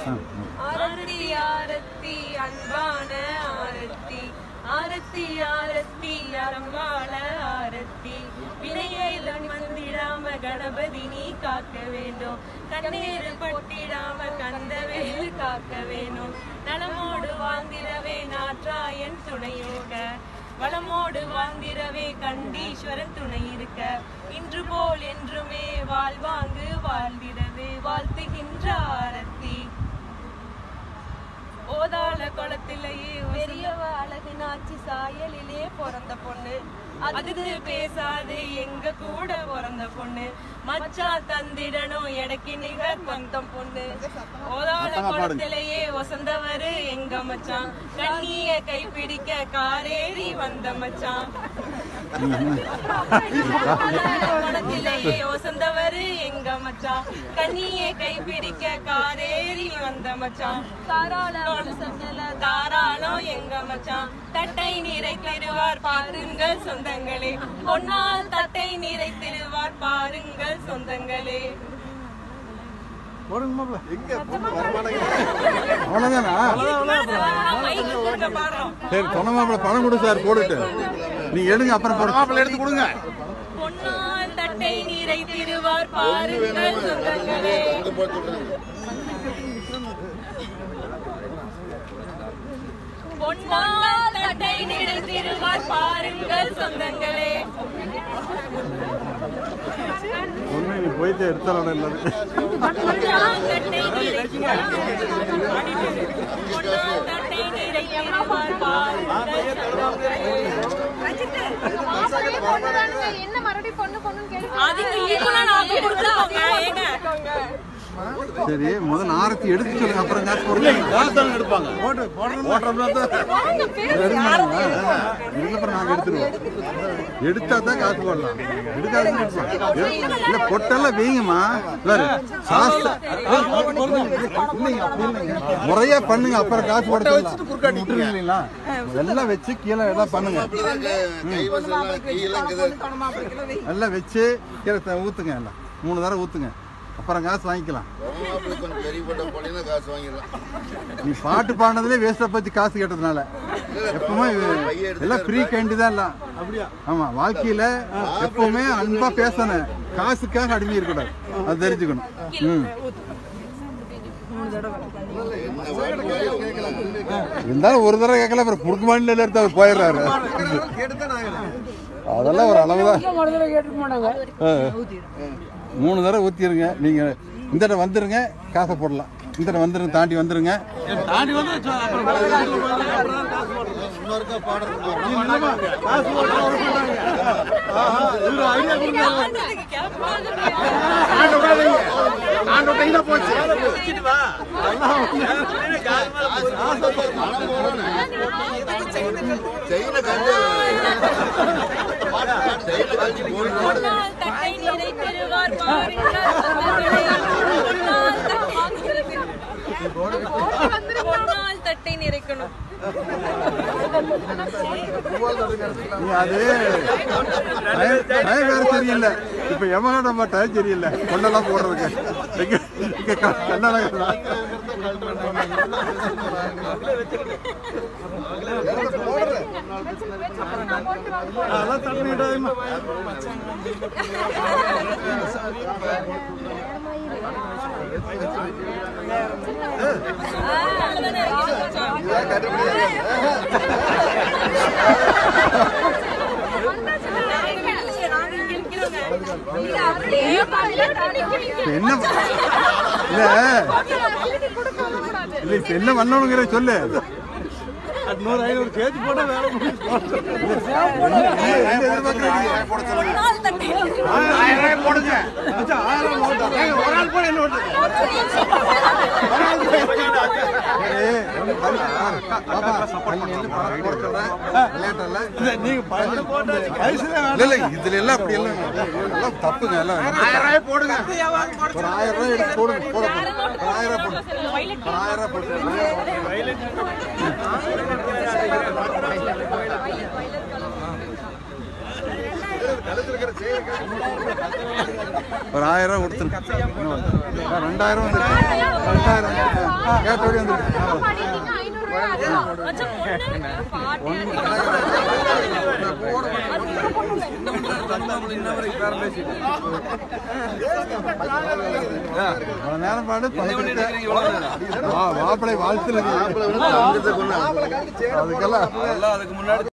ஆரத்தி ஆரத்தி அன்பான ஆரத்தி ஆரத்தி ஆரத்தி அறம்பாள ஆரத்தி வினையேதன் வந்திடாம கணபதி நீ காக்க வேண்டும் கண்ணீர் பட்டிடாம கந்தவேல் காக்க வேணும் நலமோடு வாழ்ந்திடவே நாற்றாயன் துணையோட வளமோடு வாழ்ந்திடவே கண்டீஸ்வரன் துணை இருக்க இன்று போல் என்றுமே வாழ்வாங்கு வாழ்ந்திடவே வாழ்த்துகின்ற ஆரத்தி ஓதாள குளத்திலேயே பெரியவ அழகு நாச்சி சாயலிலே பிறந்த பொண்ணு அதுக்கு பேசாது எங்க கூட பிறந்த பொண்ணு மச்சா தந்திடணும் எடைக்கு நிகர் பந்தம் பொண்ணு ஓதாள குளத்திலேயே வசந்தவரு எங்க மச்சான் கண்ணிய கைப்பிடிக்க காரேறி வந்த மச்சான் மனத்திலேயே வசந்தவரு எங்க மச்சான் கண்ணியை கைப்பிடிக்க காரேறி வந்த மச்சான் தாராளம் சொன்னல தாராளம் எங்க மச்சான் தட்டை நிறைத்திருவார் பாருங்கள் சொந்தங்களே பொன்னால் தட்டை நிறைத்திருவார் பாருங்கள் சொந்தங்களே அவ்வளவுதானா மைக்கு கொடுக்க பாடுறோம் சரி சொன்ன மாப்பிள்ள பணம் கொடு சார் போட்டுட்டு நீங்க எடுங்க அப்புறம் போடுங்க மாப்பிள்ள எடுத்து கொடுங்க பொன்னால் தட்டை நிறைத்திருவார் பாருங்கள் சொந்தங்களே பொன்னால் தட்டை நிறைத்திருவார் பாருங்கள் சொந்தங்களே ஒண்ணு நீ போயிட்டு எடுத்தாலும் இல்லை பொன்னால் தட்டை நிறைத்திருவார் பொன்னால் தட்டை நிறைத்திருவார் பாருங்கள் என்ன மறுபடியும் பொண்ணு பொண்ணுன்னு கேட்டு அதுக்கு ஈக்குவலா நாங்க கொடுத்துருக்கோங்க ஏங்க சரி முதல்ல ஆரத்தி எடுத்து சொல்லுங்க அப்புறம் காசு போடுங்க எடுப்பாங்க போட்டு அப்புறம் நாங்க எடுத்துருவோம் எடுத்தா தான் காசு போடலாம் எடுக்காது இல்ல பொட்டெல்லாம் வைங்கம்மா வேறு சாஸ்திர இல்லைங்க அப்படி இல்லைங்க முறையா பண்ணுங்க அப்புறம் காசு போட சொல்லலாம் இல்லைங்களா எல்லாம் வச்சு கீழே எல்லாம் பண்ணுங்க எல்லாம் வச்சு கீழே த- ஊத்துங்க எல்லாம் மூணு தடவை ஊத்துங்க அப்புறம் காசு வாங்கிக்கலாம் கொஞ்சம் பெரியப்பட்ட போனீங்கன்னா காசு வாங்கிடலாம் நீ பாட்டு பாடினதுலே வேஸ்டா போச்சு காசு கேட்டதுனால எப்பவுமே எல்லாம் ஃப்ரீ கைண்டு தான் எல்லாம் ஆமா வாழ்க்கையில எப்பவுமே அன்பா பேசணும் காசுக்காக அடிமை இருக்கக்கூடாது அது தெரிஞ்சுக்கணும் ம் இருந்தாலும் ஒரு தடவை கேட்கல அப்புறம் குறுக்கு மாநில எடுத்து அவர் போயிடுறாரு அதெல்லாம் ஒரு அளவுதான் ஆ. மூணு தடவை ஊத்திருங்க நீங்க இந்த தடவை வந்துருங்க காசை போடலாம் இந்த தடவை வந்துருங்க தாண்டி வந்துருங்க செயினை கண்டு செயினை கழிச்சு போட்டு பொன்னால் தட்டை நிறைத்திருவார் பாருங்கள் பொன்னால் தட்டை நிறைக்கணும் நீ அது டயம் டயம் வேற சரியில்லை இப்ப எமகா நம்ம டயம் சரியில்லை கொண்டெல்லாம் போடுறதுக்கு இங்க இங்க க- கர்நாடகா இப்ப என்ன இல்ல இல்ல இப்ப என்ன பண்ணணுங்கிற சொல்லு நூறு ஐநூறு கேஜி போட வேலை பொன்னால் தட்டை ஆயிரம் போடுங்க ஆயிரம் ஒரு ஆள் போட என்ன இதுல எல்லாம் அப்படி எல்லாம் எல்லாம் தப்புங்க எல்லாம் ஆயிரம் ரூபாய் போடுங்க ஒரு ஆயிரம் ரூபாய் எடுத்து போடுங்க போட போடுங்க. ஒரு ஆயிரம் ரூபாய் போடுங்க ஒரு ஆயிரம் ரூபாய் போடுங்க ஒரு ஆயிரம் ரூபா கொடுத்துருங்க ஆ, ரெண்டாயிரம் வந்துருக்கு ரெண்டாயிரம் வந்துருக்கு ஆ, கேட்டபடி வந்துருக்கு ஆ. பாடிட்டீங்க ஐநூறு ரூபாய் ஆகும். மச்சா, பொண்ணு பாட்டியா இவ்வளவு நேரம் பாடு பணத்திட்ட மாப்பிளை வாழ்த்துல மாப்பிள்ளை வந்து தங்கத்தை கொண்டு அதுக்கெல்லாம் அதெல்லாம் அதுக்கு முன்னாடி